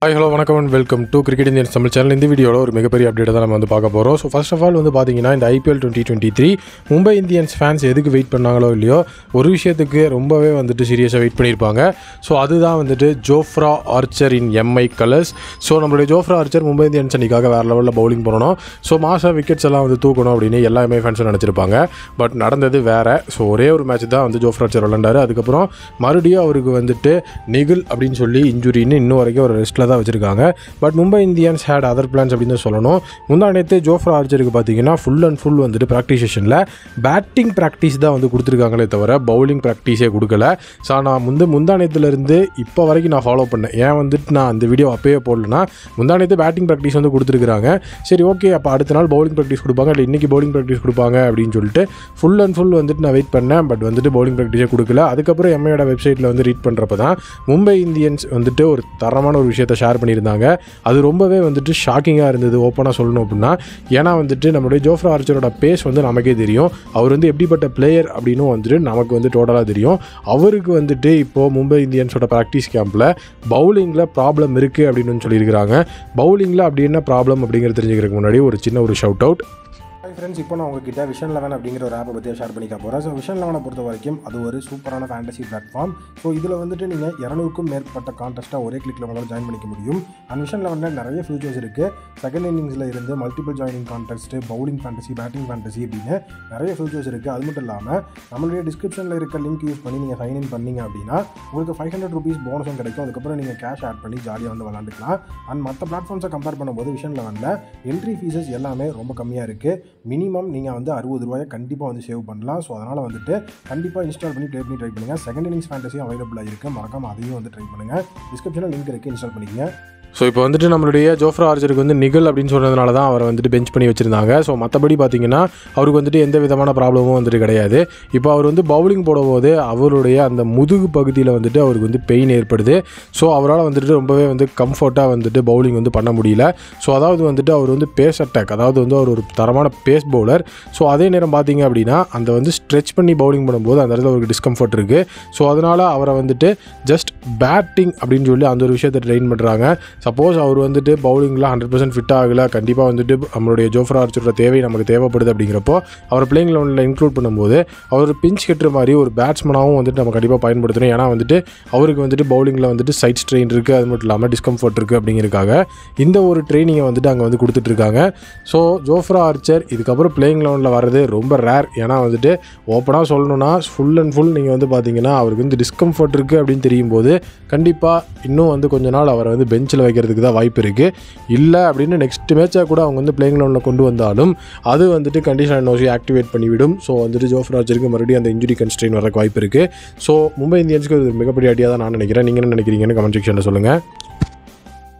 hi hello வணக்கம் and welcome to cricket Indians Tamil channel இந்த வீடியோவில் ஒரு மிகப்பெரிய அப்டேட் தான் நம்ம வந்து பார்க்க போகிறோம் ஸோ ஃபர்ஸ்ட் ஆஃப் ஆல் வந்து பார்த்தீங்கன்னா இந்த IPL twenty twenty three Mumbai Indians fans எதுக்கு வெயிட் பண்ணாங்களோ இல்லையோ ஒரு விஷயத்துக்கு ரொம்பவே வந்துட்டு சீரியஸாக வெயிட் பண்ணியிருப்பாங்க ஸோ அதுதான் வந்துட்டு Jofra Archer in MI colors so நம்மளுடைய ஜோஃப்ரா ஆர்ச்சர் மும்பை இந்தியன்ஸ் அன்றைக்காக வேறு லெவலில் பவுலிங் பண்ணணும் ஸோ மாசா விக்கெட்ஸ் எல்லாம் வந்து தூக்கணும் அப்படின்னு எல்லா எம்ஐ ஃபேன்ஸும் நினச்சிருப்பாங்க பட் நடந்தது வேறு ஸோ ஒரே ஒரு மேட்ச் தான் வந்து ஜோஃப்ரா ஆர்ச்சர் விளாண்டாரு அதுக்கப்புறம் மறுபடியும் அவருக்கு வந்துட்டு நிகில் அப்படின்னு சொல்லி இன்ஜுரின்னு இன்னும் வரைக்கும் ஒரு ரெஸ்ட்டில் தான் வச்சுருக்காங்க but Mumbai Indians had other plans அப்படின்னு தான் சொல்லணும் முந்தா நேற்று ஜோஃப்ரா ஆர்ச்சருக்கு பார்த்தீங்கன்னா ஃபுல் அண்ட் ஃபுல் வந்துட்டு ப்ராக்டிஸ் செஷனில் பேட்டிங் ப்ராக்டிஸ் தான் வந்து கொடுத்துருக்காங்களே தவிர பவுலிங் ப்ராக்டிஸே கொடுக்கல ஸோ நான் முந்து முந்தா நேரத்துலேருந்து இப்போ வரைக்கும் நான் ஃபாலோ பண்ணேன் ஏன் வந்துட்டு நான் அந்த வீடியோ அப்பயே போடலன்னா முந்தா நேற்று பேட்டிங் ப்ராக்டிஸ் வந்து கொடுத்துருக்காங்க சரி ஓகே அப்போ அடுத்த நாள் பவுலிங் ப்ராக்டிஸ் கொடுப்பாங்க இல்லை இன்றைக்கி பவுலிங் ப்ராக்டிஸ் கொடுப்பாங்க அப்படின்னு சொல்லிட்டு ஃபுல் அண்ட் ஃபுல் வந்துட்டு நான் வெயிட் பண்ணேன் பட் வந்துட்டு பவுலிங் ப்ராக்டிஸே கொடுக்கல அதுக்கப்புறம் எம்ஐயோட வெப்சைட்டில் வந்து ரீட் பண்ணுறப்ப தான் மும்பை இந்தியன்ஸ் வந்துட்டு ஒரு தரமான ஒரு விஷயத்தை ஷேர் பண்ணியிருந்தாங்க அது ரொம்பவே வந்துட்டு ஷாக்கிங்காக இருந்தது ஓப்பனாக சொல்லணும் அப்படின்னா ஏன்னா வந்துட்டு நம்மளுடைய ஜோஃப்ரா ஆர்ச்சரோட பேஸ் வந்து நமக்கே தெரியும் அவர் வந்து எப்படிப்பட்ட பிளேயர் அப்படின்னு வந்துட்டு நமக்கு வந்து டோட்டலாக தெரியும் அவருக்கு வந்துட்டு இப்போது மும்பை இந்தியன்ஸோட ப்ராக்டிஸ் கேம்பில் பவுலிங்கில் ப்ராப்ளம் இருக்குது அப்படின்னு சொல்லியிருக்கிறாங்க பவுலிங்கில் அப்படி என்ன ப்ராப்ளம் அப்படிங்கிறது தெரிஞ்சுக்கிறதுக்கு முன்னாடி ஒரு சின்ன ஒரு ஷவுட் அவுட் ஹாய் ஃப்ரெண்ட்ஸ் இப்போ நான் உங்ககிட்ட விஷன் லெவன் அப்படிங்கிற ஒரு ஆப்பை பற்றி ஷேர் பண்ணிக்க போகிறேன் ஸோ விஷன் லெவனை பொறுத்த வரைக்கும் அது ஒரு சூப்பரான ஃபேண்டசி பிளாட்ஃபார்ம் ஸோ இதில் வந்துட்டு நீங்கள் இரநூறுக்கும் மேற்பட்ட கான்டெஸ்ட்டாக ஒரே கிளிக்கில் உங்களால் ஜாயின் பண்ணிக்க முடியும் அண்ட் விஷன் லெவனில் நிறைய ஃபியூச்சர்ஸ் இருக்குது செகண்ட் இன்னிங்ஸில் இருந்து multiple joining contest bowling fantasy batting fantasy அப்படின்னு நிறைய ஃபியூச்சர்ஸ் இருக்குது அது மட்டும் இல்லாமல் நம்மளுடைய டிஸ்கிரிப்ஷனில் இருக்க லிங்க் யூஸ் பண்ணி நீங்கள் சைன் இன் பண்ணீங்க அப்படின்னா உங்களுக்கு ஃபைவ் ஹண்ட்ரட் ருபீஸ் போனஸும் கிடைக்கும் அதுக்கப்புறம் நீங்கள் கேஷ் ஆட் பண்ணி ஜாலியாக வந்து விளாண்டுக்கலாம் அண்ட் மற்ற பிளாட்ஃபார்ம்ஸை கம்பேர் பண்ணும்போது விஷன் லெவனில் என்ட்ரி ஃபீஸஸ் எல்லாமே ரொம்ப கம்மியாக இருக்குது மினிமம் நீங்கள் வந்து அறுபது ரூபாயை கண்டிப்பாக வந்து சேவ் பண்ணலாம் ஸோ அதனால் வந்துட்டு கண்டிப்பாக இன்ஸ்டால் பண்ணி ப்ளே பண்ணி ட்ரை பண்ணுங்கள் செகண்ட் இன்னிங்ஸ் ஃபேண்டஸியும் அவைலபிளாக இருக்குது மறக்காம அதையும் வந்து ட்ரை பண்ணுங்கள் டிஸ்கிரிப்ஷனில் லிங்க் இருக்குது இன்ஸ்டால் பண்ணிக்கங்க ஸோ இப்போ வந்துட்டு நம்மளுடைய ஜோஃப்ரா ஆர்ச்சருக்கு வந்து நிகழ் அப்படின்னு சொன்னதுனால தான் அவரை வந்துட்டு பெஞ்ச் பண்ணி வச்சுருந்தாங்க ஸோ மற்றபடி பார்த்தீங்கன்னா அவருக்கு வந்துட்டு எந்த விதமான ப்ராப்ளமும் வந்துட்டு கிடையாது இப்போ அவர் வந்து பவுலிங் போடும்போது அவருடைய அந்த முதுகு பகுதியில் வந்துட்டு அவருக்கு வந்து பெயின் ஏற்படுது ஸோ அவரால் வந்துட்டு ரொம்பவே வந்து கம்ஃபர்ட்டாக வந்துட்டு பவுலிங் வந்து பண்ண முடியல ஸோ அதாவது வந்துட்டு அவர் வந்து பேஸ் அட்டாக் அதாவது வந்து அவர் ஒரு தரமான பேஸ் பவுலர் ஸோ அதே நேரம் பார்த்தீங்க அப்படின்னா அந்த வந்து ஸ்ட்ரெச் பண்ணி பவுலிங் பண்ணும்போது அந்த இடத்துல அவருக்கு டிஸ்கம்ஃபர்ட் இருக்குது ஸோ அதனால் அவரை வந்துட்டு ஜஸ்ட் பேட்டிங் அப்படின்னு சொல்லி அந்த ஒரு விஷயத்தை ட்ரெயின் பண்ணுறாங்க சப்போஸ் அவர் வந்துட்டு பவுலிங்கில் ஹண்ட்ரட் பர்சன்ட் ஃபிட் ஆகலை கண்டிப்பாக வந்துட்டு நம்மளுடைய ஜோஃப்ரா ஆர்ச்சரோட தேவை நமக்கு தேவைப்படுது அப்படிங்கிறப்போ அவர் பிளேயிங் லெவனில் இன்க்ளூட் பண்ணும்போது அவர் பிஞ்ச் கட்டுற மாதிரி ஒரு பேட்ஸ்மனாகவும் வந்துட்டு நம்ம கண்டிப்பாக பயன்படுத்தணும் ஏன்னா வந்துட்டு அவருக்கு வந்துட்டு பவுலிங்கில் வந்துட்டு சைட் ஸ்ட்ரெயின் இருக்குது அது மட்டும் இல்லாமல் டிஸ்கம்ஃபர்ட் இருக்குது அப்படிங்கிறதுக்காக இந்த ஒரு ட்ரைனிங்கை வந்துட்டு அங்கே வந்து கொடுத்துட்ருக்காங்க ஸோ ஜோஃப்ரா ஆர்ச்சர் இதுக்கப்புறம் பிளேயிங் லெவனில் வர்றது ரொம்ப ரேர் ஏன்னா வந்துட்டு ஓப்பனாக சொல்லணும்னா ஃபுல் அண்ட் ஃபுல் நீங்கள் வந்து பார்த்தீங்கன்னா அவருக்கு வந்து டிஸ்கம்ஃபர்ட் இருக்குது அப்படின்னு தெரியும் போது கண்டிப்பாக இன்னும் வந்து கொஞ்ச நாள் அவரை வந்து பெஞ்சில் வைக்கிறதுக்கு தான் வாய்ப்பு இருக்குது இல்லை அப்படின்னு நெக்ஸ்ட் மேட்சாக கூட அவங்க வந்து பிளேயிங் லெவனில் கொண்டு வந்தாலும் அது வந்துட்டு கண்டிஷன் நோசி ஆக்டிவேட் பண்ணிவிடும் ஸோ வந்துட்டு ஜோஃப்ரா ஆர்ச்சருக்கு மறுபடியும் அந்த இன்ஜுரி கன்ஸ்ட்ரெயின் வரக்கு வாய்ப்பு இருக்குது ஸோ மும்பை இந்தியன்ஸ்க்கு இது ஒரு மிகப்பெரிய ஐடியா தான் நான் நினைக்கிறேன் நீங்கள் என்ன நினைக்கிறீங்கன்னு கமெண்ட் செக்ஷனில் சொல்லுங்கள்